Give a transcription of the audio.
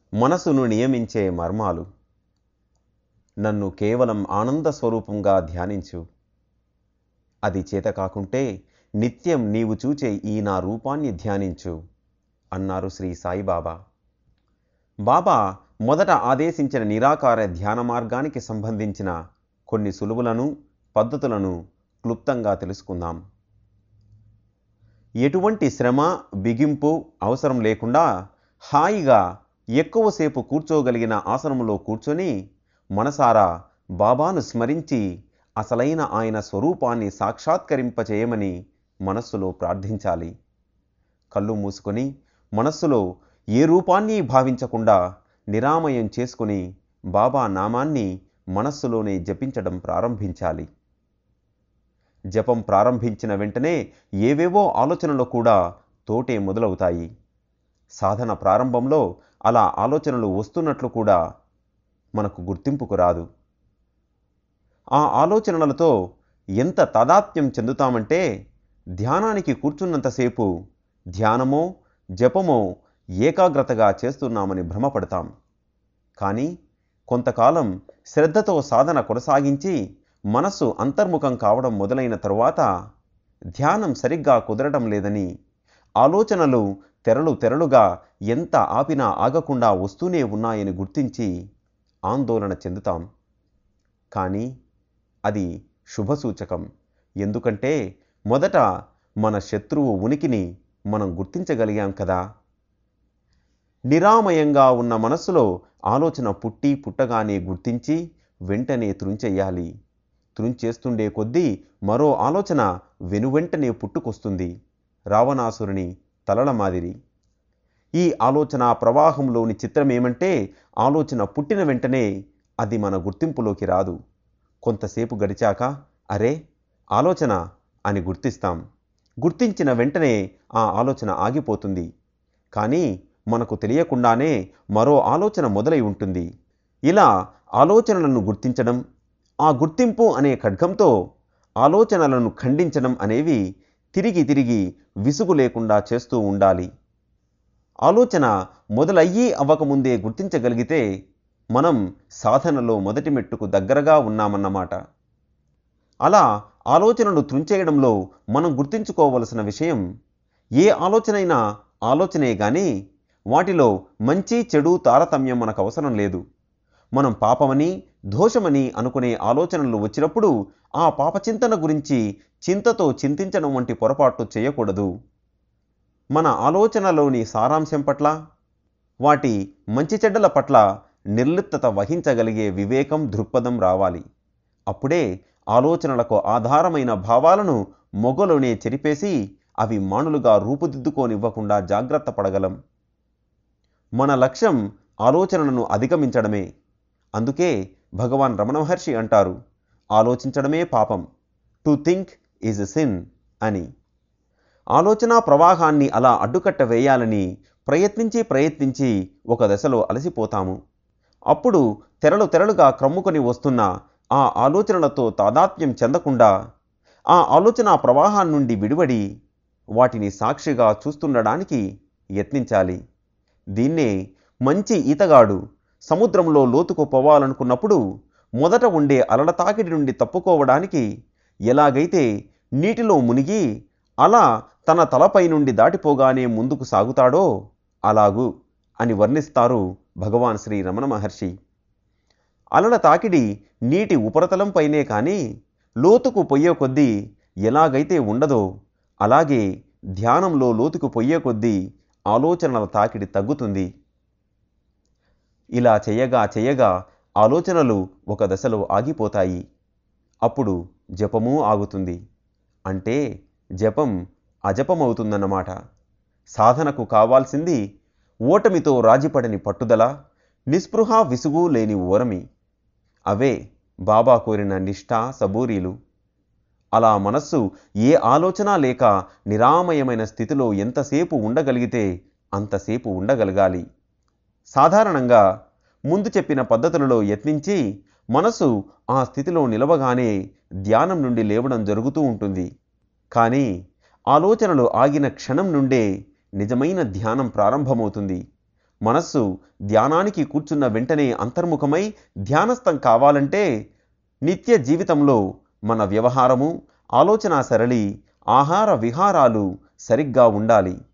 మనసును నియమించే మర్మాలు నన్ను కేవలం ఆనంద స్వరూపంగా ధ్యానించు అది చేత కాకుంటే నిత్యం నీవు చూచే ఈ నా రూపాన్ని ధ్యానించు అన్నారు శ్రీ సాయిబాబా బాబా మొదట ఆదేశించిన నిరాకార ధ్యాన మార్గానికి సంబంధించిన కొన్ని సులువులను పద్ధతులను క్లుప్తంగా తెలుసుకుందాం ఎటువంటి శ్రమ బిగింపు అవసరం లేకుండా హాయిగా ఎక్కువసేపు కూర్చోగలిగిన ఆసనంలో కూర్చొని మనసారా బాబాను స్మరించి అసలైన ఆయన స్వరూపాన్ని సాక్షాత్కరింపచేయమని మనస్సులో ప్రార్థించాలి కళ్ళు మూసుకొని మనస్సులో ఏ రూపాన్ని భావించకుండా నిరామయం చేసుకుని బాబా నామాన్ని మనస్సులోనే జపించడం ప్రారంభించాలి జపం ప్రారంభించిన వెంటనే ఏవేవో ఆలోచనలు కూడా తోటే మొదలవుతాయి సాధన ప్రారంభంలో అలా ఆలోచనలు వస్తున్నట్లు కూడా మనకు గుర్తింపుకు రాదు ఆ ఆలోచనలతో ఎంత తాదాత్మ్యం చెందుతామంటే ధ్యానానికి కూర్చున్నంతసేపు ధ్యానమో జపమో ఏకాగ్రతగా చేస్తున్నామని భ్రమపడతాం కానీ కొంతకాలం శ్రద్ధతో సాధన కొనసాగించి మనస్సు అంతర్ముఖం కావడం మొదలైన తరువాత ధ్యానం సరిగ్గా కుదరడం లేదని ఆలోచనలు తెరలు తెరలుగా ఎంత ఆపినా ఆగకుండా వస్తూనే ఉన్నాయని గుర్తించి ఆందోళన చెందుతాం కానీ అది శుభసూచకం ఎందుకంటే మొదట మన శత్రువు ఉనికిని మనం గుర్తించగలిగాం కదా నిరామయంగా ఉన్న మనస్సులో ఆలోచన పుట్టి పుట్టగానే గుర్తించి వెంటనే త్రుంచెయ్యాలి త్రుంచేస్తుండే కొద్దీ మరో ఆలోచన వెనువెంటనే పుట్టుకొస్తుంది రావణాసురుని తలల మాదిరి ఈ ఆలోచన ప్రవాహంలోని చిత్రమేమంటే ఆలోచన పుట్టిన వెంటనే అది మన గుర్తింపులోకి రాదు కొంతసేపు గడిచాక అరే ఆలోచన అని గుర్తిస్తాం గుర్తించిన వెంటనే ఆ ఆలోచన ఆగిపోతుంది కానీ మనకు తెలియకుండానే మరో ఆలోచన మొదలై ఉంటుంది ఇలా ఆలోచనలను గుర్తించడం ఆ గుర్తింపు అనే ఖడ్గంతో ఆలోచనలను ఖండించడం అనేవి తిరిగి తిరిగి విసుగు లేకుండా చేస్తూ ఉండాలి ఆలోచన మొదలయ్యి అవ్వకముందే గుర్తించగలిగితే మనం సాధనలో మొదటి మెట్టుకు దగ్గరగా ఉన్నామన్నమాట అలా ఆలోచనలు త్రుంచేయడంలో మనం గుర్తించుకోవలసిన విషయం ఏ ఆలోచనైనా ఆలోచనే కానీ వాటిలో మంచి చెడు తారతమ్యం మనకు అవసరం లేదు మనం పాపమని దోషమని అనుకునే ఆలోచనలు వచ్చినప్పుడు ఆ పాపచింతన గురించి చింతతో చింతించడం వంటి పొరపాటు చేయకూడదు మన ఆలోచనలోని సారాంశం పట్ల వాటి మంచి చెడ్డల పట్ల నిర్లిప్తత వహించగలిగే వివేకం దృక్పథం రావాలి అప్పుడే ఆలోచనలకు ఆధారమైన భావాలను మొగలోనే చెరిపేసి అవి మానులుగా రూపుదిద్దుకోనివ్వకుండా జాగ్రత్త పడగలం మన లక్ష్యం ఆలోచనలను అధిగమించడమే అందుకే భగవాన్ రమణ మహర్షి అంటారు ఆలోచించడమే పాపం టు థింక్ ఈజ్ సిన్ అని ఆలోచన ప్రవాహాన్ని అలా అడ్డుకట్ట వేయాలని ప్రయత్నించి ప్రయత్నించి ఒక దశలో అలసిపోతాము అప్పుడు తెరలు తెరలుగా క్రమ్ముకొని వస్తున్న ఆ ఆలోచనలతో తాదాత్మ్యం చెందకుండా ఆ ఆలోచన ప్రవాహాన్ని నుండి విడివడి వాటిని సాక్షిగా చూస్తుండడానికి యత్నించాలి దీన్నే మంచి ఈతగాడు సముద్రంలో లోతుకు పోవాలనుకున్నప్పుడు మొదట ఉండే అలల తాకిడి నుండి తప్పుకోవడానికి ఎలాగైతే నీటిలో మునిగి అలా తన తలపై నుండి దాటిపోగానే ముందుకు సాగుతాడో అలాగు అని వర్ణిస్తారు భగవాన్ శ్రీ రమణ మహర్షి అలల తాకిడి నీటి ఉపరితలంపైనే కానీ లోతుకు పొయ్యే కొద్దీ ఎలాగైతే ఉండదో అలాగే ధ్యానంలో లోతుకు పొయ్యే కొద్దీ ఆలోచనల తాకిడి తగ్గుతుంది ఇలా చేయగా చేయగా ఆలోచనలు ఒక దశలో ఆగిపోతాయి అప్పుడు జపము ఆగుతుంది అంటే జపం అజపమవుతుందన్నమాట సాధనకు కావాల్సింది ఓటమితో రాజీపడని పట్టుదల నిస్పృహ విసుగు లేని ఓరమి అవే బాబా కోరిన నిష్ఠ సబూరీలు అలా మనస్సు ఏ ఆలోచన లేక నిరామయమైన స్థితిలో ఎంతసేపు ఉండగలిగితే అంతసేపు ఉండగలగాలి సాధారణంగా ముందు చెప్పిన పద్ధతులలో యత్నించి మనసు ఆ స్థితిలో నిలవగానే ధ్యానం నుండి లేవడం జరుగుతూ ఉంటుంది కానీ ఆలోచనలు ఆగిన క్షణం నుండే నిజమైన ధ్యానం ప్రారంభమవుతుంది మనస్సు ధ్యానానికి కూర్చున్న వెంటనే అంతర్ముఖమై ధ్యానస్థం కావాలంటే నిత్య జీవితంలో మన వ్యవహారము ఆలోచన సరళి ఆహార విహారాలు సరిగ్గా ఉండాలి